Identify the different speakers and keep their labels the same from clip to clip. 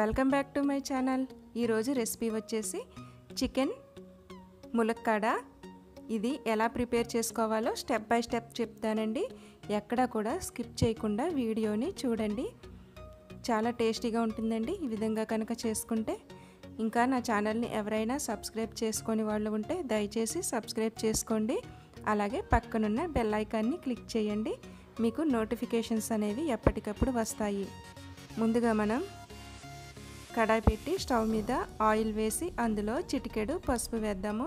Speaker 1: welcome back to my channel ఈరోజు recipe వచ్చేసి chicken ములక్కాడ ఇది ఎలా ప్రిపేర్ చేసుకోవాలో స్టెప్ బై స్టెప్ చెప్తానండి ఎక్కడా కూడా స్కిప్ చేయకుండా వీడియోని చూడండి చాలా టేస్టీగా ఉంటుందండి ఈ విధంగా కనుక చేసుకుంటే ఇంకా నా ఛానల్ని ఎవరైనా సబ్స్క్రైబ్ చేసుకొని వాళ్ళు ఉంటే దయచేసి సబ్స్క్రైబ్ చేసుకోండి అలాగే పక్కనున్న బెల్ ఐకాన్ని క్లిక్ చేయండి మీకు నోటిఫికేషన్స్ అనేవి ఎప్పటికప్పుడు వస్తాయి ముందుగా మనం కడాయి పెట్టి స్టవ్ మీద ఆయిల్ వేసి అందులో చిటికెడు పసుపు వేద్దాము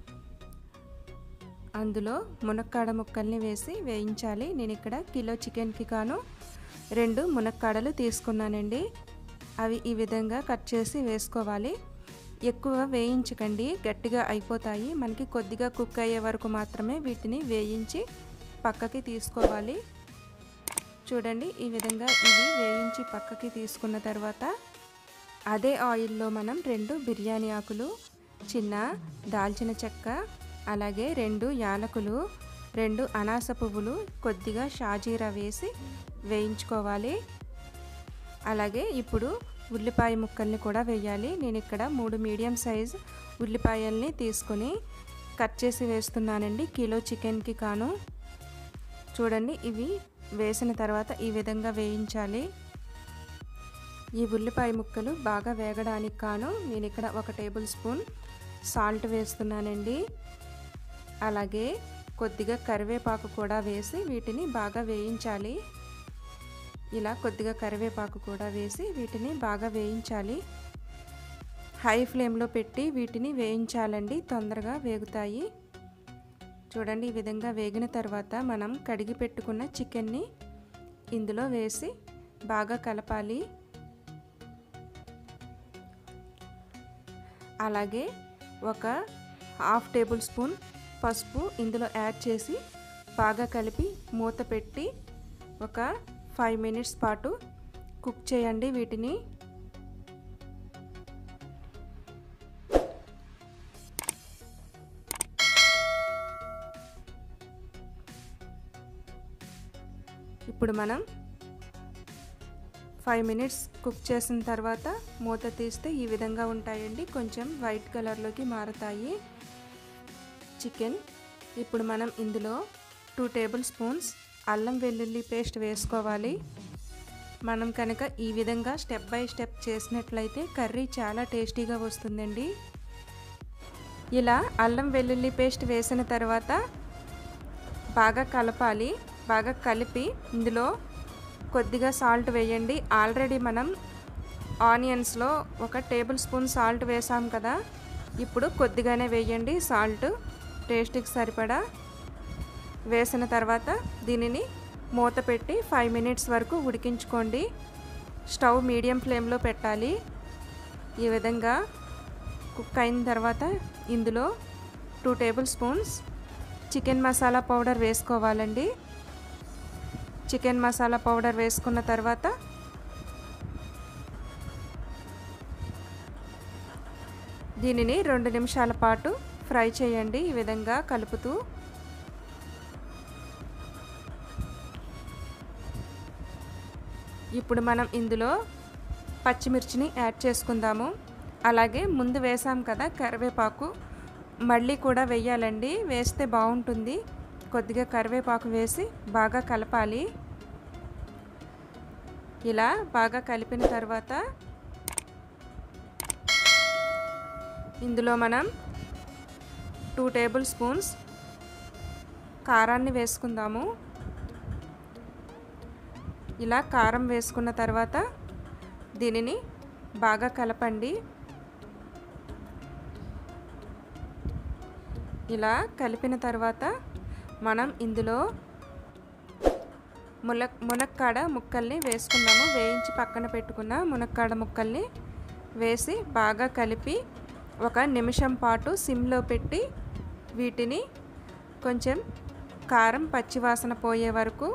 Speaker 1: అందులో మునక్కాడ ముక్కల్ని వేసి వేయించాలి నేను ఇక్కడ కిలో చికెన్కి కాను రెండు మునక్కాడలు తీసుకున్నానండి అవి ఈ విధంగా కట్ చేసి వేసుకోవాలి ఎక్కువ వేయించకండి గట్టిగా అయిపోతాయి మనకి కొద్దిగా కుక్ అయ్యే వరకు మాత్రమే వీటిని వేయించి పక్కకి తీసుకోవాలి చూడండి ఈ విధంగా ఇవి వేయించి పక్కకి తీసుకున్న తర్వాత అదే ఆయిల్లో మనం రెండు బిర్యానీ ఆకులు చిన్న దాల్చిన చెక్క అలాగే రెండు యాలకులు రెండు అనాస పువ్వులు కొద్దిగా షాజీరా వేసి వేయించుకోవాలి అలాగే ఇప్పుడు ఉల్లిపాయ ముక్కల్ని కూడా వేయాలి నేను ఇక్కడ మూడు మీడియం సైజ్ ఉల్లిపాయల్ని తీసుకొని కట్ చేసి వేస్తున్నానండి కిలో చికెన్కి కాను చూడండి ఇవి వేసిన తర్వాత ఈ విధంగా వేయించాలి ఈ ఉల్లిపాయ ముక్కలు బాగా వేగడానికి కాను నేను ఇక్కడ ఒక టేబుల్ స్పూన్ సాల్ట్ వేస్తున్నానండి అలాగే కొద్దిగా కరివేపాకు కూడా వేసి వీటిని బాగా వేయించాలి ఇలా కొద్దిగా కరివేపాకు కూడా వేసి వీటిని బాగా వేయించాలి హై ఫ్లేమ్లో పెట్టి వీటిని వేయించాలండి తొందరగా వేగుతాయి చూడండి ఈ విధంగా వేగిన తర్వాత మనం కడిగి పెట్టుకున్న చికెన్ని ఇందులో వేసి బాగా కలపాలి అలాగే ఒక హాఫ్ టేబుల్ స్పూన్ పసుపు ఇందులో యాడ్ చేసి బాగా కలిపి మూత పెట్టి ఒక ఫైవ్ మినిట్స్ పాటు కుక్ చేయండి వీటిని ఇప్పుడు మనం ఫైవ్ మినిట్స్ కుక్ చేసిన తర్వాత మూత తీస్తే ఈ విధంగా ఉంటాయండి కొంచెం వైట్ కలర్లోకి మారుతాయి చికెన్ ఇప్పుడు మనం ఇందులో టూ టేబుల్ స్పూన్స్ అల్లం వెల్లుల్లి పేస్ట్ వేసుకోవాలి మనం కనుక ఈ విధంగా స్టెప్ బై స్టెప్ చేసినట్లయితే కర్రీ చాలా టేస్టీగా వస్తుందండి ఇలా అల్లం వెల్లుల్లి పేస్ట్ వేసిన తర్వాత బాగా కలపాలి బాగా కలిపి ఇందులో కొద్దిగా సాల్ట్ వేయండి ఆల్రెడీ మనం ఆనియన్స్లో ఒక టేబుల్ స్పూన్ సాల్ట్ వేసాం కదా ఇప్పుడు కొద్దిగానే వేయండి సాల్ట్ టేస్ట్కి సరిపడా వేసిన తర్వాత దీనిని మూత పెట్టి ఫైవ్ మినిట్స్ వరకు ఉడికించుకోండి స్టవ్ మీడియం ఫ్లేమ్లో పెట్టాలి ఈ విధంగా కుక్ అయిన తర్వాత ఇందులో two tablespoons chicken masala powder వేసుకోవాలండి చికెన్ మసాలా పౌడర్ వేసుకున్న తర్వాత దీనిని రెండు నిమిషాల పాటు ఫ్రై చేయండి ఈ విధంగా కలుపుతూ ఇప్పుడు మనం ఇందులో పచ్చిమిర్చిని యాడ్ చేసుకుందాము అలాగే ముందు వేసాం కదా కరివేపాకు మళ్ళీ కూడా వేయాలండి వేస్తే బాగుంటుంది కొద్దిగా కరివేపాకు వేసి బాగా కలపాలి ఇలా బాగా కలిపిన తర్వాత ఇందులో మనం టూ టేబుల్ స్పూన్స్ కారాన్ని వేసుకుందాము ఇలా కారం వేసుకున్న తర్వాత దీనిని బాగా కలపండి ఇలా కలిపిన తర్వాత మనం ఇందులో ముల మునక్కాడ ముక్కల్ని వేసుకుందాము వేయించి పక్కన పెట్టుకున్న మునక్కాడ ముక్కల్ని వేసి బాగా కలిపి ఒక నిమిషం పాటు సిమ్లో పెట్టి వీటిని కొంచెం కారం పచ్చివాసన పోయే వరకు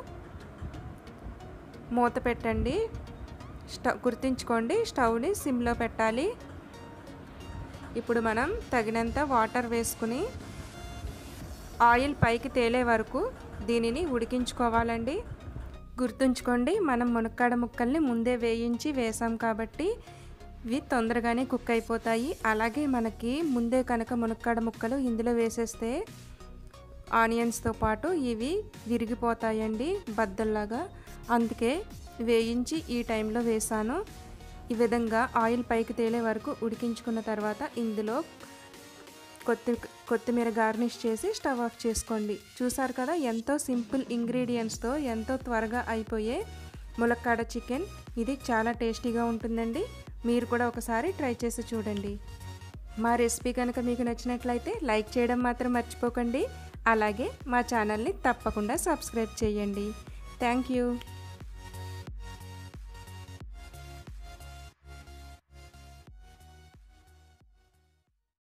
Speaker 1: మూత పెట్టండి స్టవ్ గుర్తుంచుకోండి స్టవ్ని సిమ్లో పెట్టాలి ఇప్పుడు మనం తగినంత వాటర్ వేసుకుని ఆయిల్ పైకి తేలే వరకు దీనిని ఉడికించుకోవాలండి గుర్తుంచుకోండి మనం మునక్కాడ ముక్కల్ని ముందే వేయించి వేసాం కాబట్టి ఇవి తొందరగానే కుక్ అయిపోతాయి అలాగే మనకి ముందే కనుక మునక్కాడ ముక్కలు ఇందులో వేసేస్తే ఆనియన్స్తో పాటు ఇవి విరిగిపోతాయండి బద్దల్లాగా అందుకే వేయించి ఈ టైంలో వేసాను ఈ విధంగా ఆయిల్ పైకి తేలే వరకు ఉడికించుకున్న తర్వాత ఇందులో కొత్తి కొత్తిమీర గార్నిష్ చేసి స్టవ్ ఆఫ్ చేసుకోండి చూసారు కదా ఎంతో సింపుల్ ఇంగ్రీడియంట్స్తో ఎంతో త్వరగా అయిపోయే ములక్కాడ చికెన్ ఇది చాలా టేస్టీగా ఉంటుందండి మీరు కూడా ఒకసారి ట్రై చేసి చూడండి మా రెసిపీ కనుక మీకు నచ్చినట్లయితే లైక్ చేయడం మాత్రం మర్చిపోకండి అలాగే మా ఛానల్ని తప్పకుండా సబ్స్క్రైబ్ చేయండి థ్యాంక్ యూ